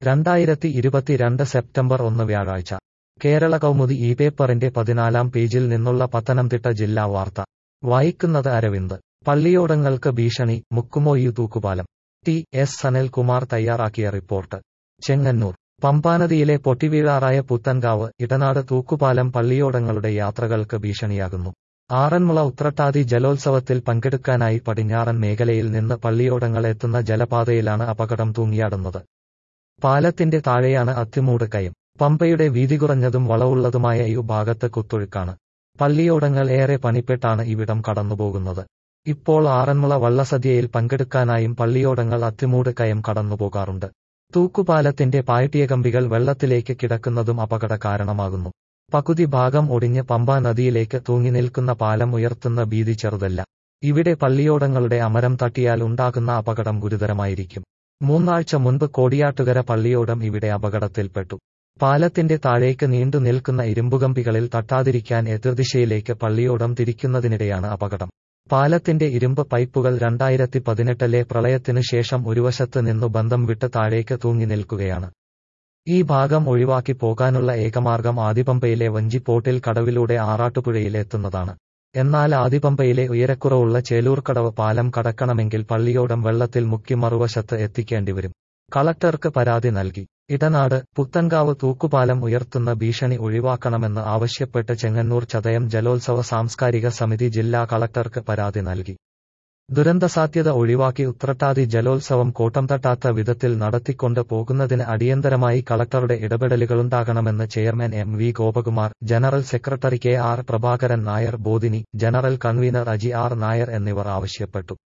രണ്ടായിരത്തി ഇരുപത്തിരണ്ട് സെപ്റ്റംബർ ഒന്ന് വ്യാഴാഴ്ച കേരള കൗമുദി ഈ പേപ്പറിന്റെ പതിനാലാം പേജിൽ നിന്നുള്ള പത്തനംതിട്ട ജില്ലാ വാർത്ത വായിക്കുന്നത് അരവിന്ദ് പള്ളിയോടങ്ങൾക്ക് ഭീഷണി മുക്കുമോയു തൂക്കുപാലം ടി എസ് സനൽകുമാർ തയ്യാറാക്കിയ റിപ്പോർട്ട് ചെങ്ങന്നൂർ പമ്പാനദിയിലെ പൊട്ടിവീഴാറായ പുത്തൻകാവ് ഇടനാട് തൂക്കുപാലം പള്ളിയോടങ്ങളുടെ യാത്രകൾക്ക് ഭീഷണിയാകുന്നു ആറന്മുള ഉത്രട്ടാതി ജലോത്സവത്തിൽ പങ്കെടുക്കാനായി പടിഞ്ഞാറൻ മേഖലയിൽ നിന്ന് പള്ളിയോടങ്ങൾ എത്തുന്ന ജലപാതയിലാണ് അപകടം തൂങ്ങിയാടുന്നത് പാലത്തിന്റെ താഴെയാണ് അത്തിമൂട് കയം പമ്പയുടെ വീതി കുറഞ്ഞതും വളവുള്ളതുമായ ഈ ഭാഗത്ത് കുത്തൊഴുക്കാണ് പള്ളിയോടങ്ങൾ ഏറെ പണിപ്പെട്ടാണ് ഇവിടം കടന്നുപോകുന്നത് ഇപ്പോൾ ആറന്മുള വള്ളസദ്യയിൽ പങ്കെടുക്കാനായും പള്ളിയോടങ്ങൾ അത്തിമൂട് കയം കടന്നുപോകാറുണ്ട് തൂക്കുപാലത്തിന്റെ പായട്ടിയ കമ്പികൾ വെള്ളത്തിലേക്ക് കിടക്കുന്നതും അപകട കാരണമാകുന്നു പകുതി ഭാഗം ഒടിഞ്ഞ് പമ്പാ നദിയിലേക്ക് തൂങ്ങി നിൽക്കുന്ന പാലം ഉയർത്തുന്ന ഭീതി ചെറുതല്ല ഇവിടെ പള്ളിയോടങ്ങളുടെ അമരം തട്ടിയാൽ ഉണ്ടാകുന്ന അപകടം ഗുരുതരമായിരിക്കും മൂന്നാഴ്ച മുൻപ് കോടിയാട്ടുകര പള്ളിയോടം ഇവിടെ അപകടത്തിൽപ്പെട്ടു പാലത്തിന്റെ താഴേക്ക് നീണ്ടു നിൽക്കുന്ന ഇരുമ്പുകമ്പികളിൽ തട്ടാതിരിക്കാൻ എതിർദിശയിലേക്ക് പള്ളിയോടം തിരിക്കുന്നതിനിടെയാണ് അപകടം പാലത്തിന്റെ ഇരുമ്പ് പൈപ്പുകൾ രണ്ടായിരത്തി പതിനെട്ടിലെ പ്രളയത്തിനു ശേഷം ഒരു വശത്ത് നിന്നു ബന്ധം വിട്ട് താഴേക്ക് തൂങ്ങി നിൽക്കുകയാണ് ഈ ഭാഗം ഒഴിവാക്കി പോകാനുള്ള ഏകമാർഗം ആദിപമ്പയിലെ വഞ്ചിപ്പോട്ടിൽ കടവിലൂടെ ആറാട്ടുപുഴയിൽ എത്തുന്നതാണ് എന്നാൽ ആദിപമ്പയിലെ ഉയരക്കുറവുള്ള ചേലൂർക്കടവ് പാലം കടക്കണമെങ്കിൽ പള്ളിയോടം വെള്ളത്തിൽ മുക്കി മറുവശത്ത് എത്തിക്കേണ്ടിവരും കളക്ടർക്ക് പരാതി നൽകി ഇടനാട് പുത്തൻകാവ് തൂക്കുപാലം ഉയർത്തുന്ന ഭീഷണി ഒഴിവാക്കണമെന്ന് ആവശ്യപ്പെട്ട് ചെങ്ങന്നൂർ ചതയം ജലോത്സവ സാംസ്കാരിക സമിതി ജില്ലാ കളക്ടർക്ക് പരാതി നൽകി ദുരന്തസാധ്യത ഒഴിവാക്കി ഉത്രട്ടാതി ജലോത്സവം കോട്ടം തട്ടാത്ത വിധത്തിൽ നടത്തിക്കൊണ്ട് പോകുന്നതിന് അടിയന്തരമായി കളക്ടറുടെ ഇടപെടലുകളുണ്ടാകണമെന്ന് chairman M V Gopakumar general secretary K R Prabhakaran Nair Bodhini general convener Aji R Nair എന്നിവർ ആവശ്യപ്പെട്ടു